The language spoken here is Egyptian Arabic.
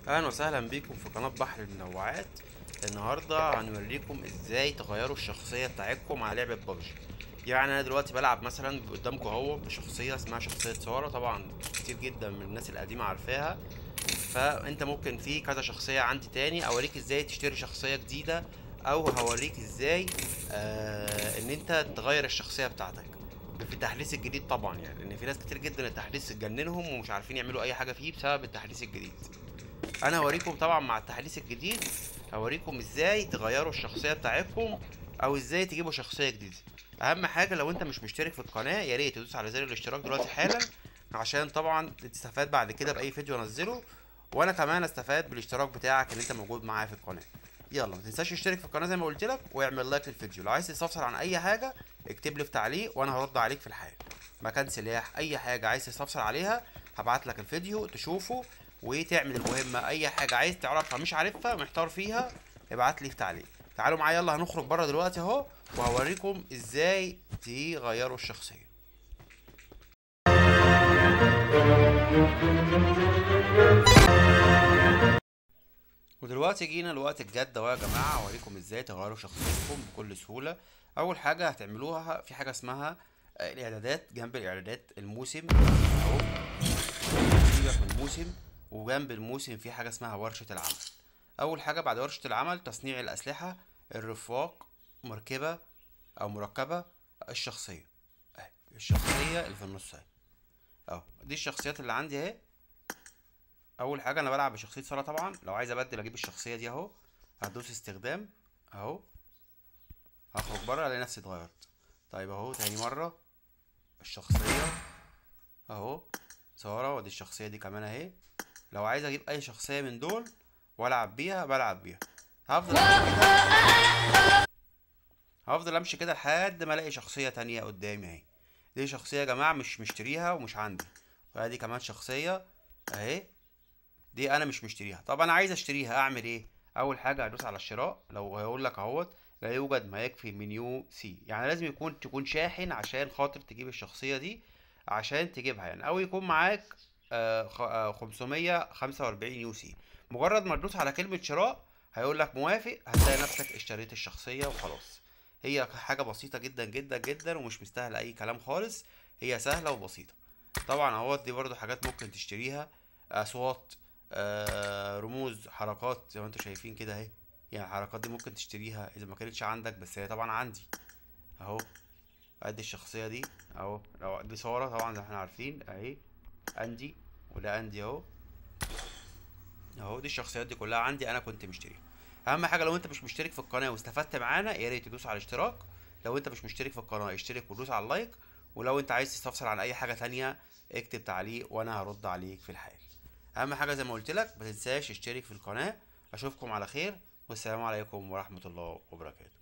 اهلا وسهلا بيكم في قناة بحر المنوعات النهاردة هنوريكم ازاي تغيروا الشخصية بتاعتكم على لعبة ببجي يعني انا دلوقتي بلعب مثلا قدامكم اهو بشخصية اسمها شخصية سارة طبعا كتير جدا من الناس القديمة عارفاها فانت ممكن في كذا شخصية عندي تاني اوريك ازاي تشتري شخصية جديدة او هوريك ازاي آه ان انت تغير الشخصية بتاعتك في التحديث الجديد طبعا يعني لان في ناس كتير جدا التحديث اتجننهم ومش عارفين يعملوا اي حاجة فيه بسبب التحديث الجديد انا هوريكم طبعا مع التحديث الجديد هوريكم ازاي تغيروا الشخصيه بتاعتكم او ازاي تجيبوا شخصيه جديده اهم حاجه لو انت مش مشترك في القناه يا ريت تدوس على زر الاشتراك دلوقتي حالا عشان طبعا تستفاد بعد كده باي فيديو انزله وانا كمان استفاد بالاشتراك بتاعك اللي انت موجود معايا في القناه يلا ما تنساش تشترك في القناه زي ما قلت لك واعمل لايك للفيديو لو عايز تستفسر عن اي حاجه اكتب لي في تعليق وانا هرد عليك في الحال مكان سلاح اي حاجه عايز تستفسر عليها هبعت لك الفيديو تشوفه وتعمل المهمة أي حاجة عايز تعرفها مش عارفها محتار فيها ابعت لي في تعليق تعالوا معايا يلا هنخرج بره دلوقتي اهو وهوريكم ازاي تغيروا الشخصية ودلوقتي جينا لوقت الجد اهو يا جماعة اوريكم ازاي تغيروا شخصيتكم بكل سهولة اول حاجة هتعملوها في حاجة اسمها الاعدادات جنب الاعدادات الموسم اهو سيبك من الموسم وجنب الموسم في حاجة اسمها ورشة العمل أول حاجة بعد ورشة العمل تصنيع الأسلحة الرفاق مركبة أو مركبة الشخصية أهي الشخصية اللي في النص أهي أهو دي الشخصيات اللي عندي أهي أول حاجة أنا بلعب بشخصية سارة طبعا لو عايز أبدل أجيب الشخصية دي أهو هدوس استخدام أهو هخرج بره ألاقي نفسي اتغيرت طيب أهو تاني مرة الشخصية أهو سارة ودي الشخصية دي كمان اهي لو عايز اجيب اي شخصية من دول والعب بيها بلعب بيها هفضل امشي كده هفضل امشي كده لحد ما الاقي شخصية تانية قدامي اهي دي شخصية يا جماعة مش مشتريها ومش عندي وادي كمان شخصية اهي دي انا مش مشتريها طب انا عايز اشتريها اعمل ايه اول حاجة هدوس على الشراء لو هيقول لك اهوت لا يوجد ما يكفي منيو سي يعني لازم يكون تكون شاحن عشان خاطر تجيب الشخصية دي عشان تجيبها يعني او يكون معاك خمسمية خمسة وأربعين يو سي مجرد ما تدوس على كلمة شراء هيقول لك موافق هتلاقي نفسك اشتريت الشخصية وخلاص هي حاجة بسيطة جدا جدا جدا ومش مستاهلة أي كلام خالص هي سهلة وبسيطة طبعا اهوت دي برضو حاجات ممكن تشتريها أصوات آه رموز حركات زي ما انتوا شايفين كده اهي يعني الحركات دي ممكن تشتريها إذا ما كانتش عندك بس هي طبعا عندي أهو ادي الشخصيه دي اهو لو دي صوره طبعا زي ما احنا عارفين اهي اندي وده اندي اهو اهو دي الشخصيات دي كلها عندي انا كنت مشتريها اهم حاجه لو انت مش مشترك في القناه واستفدت معانا يا ريت تدوس على الاشتراك لو انت مش مشترك في القناه اشترك ودوس على اللايك ولو انت عايز تستفسر عن اي حاجه تانية اكتب تعليق وانا هرد عليك في الحال اهم حاجه زي ما قلت لك ما تنساش اشترك في القناه اشوفكم على خير والسلام عليكم ورحمه الله وبركاته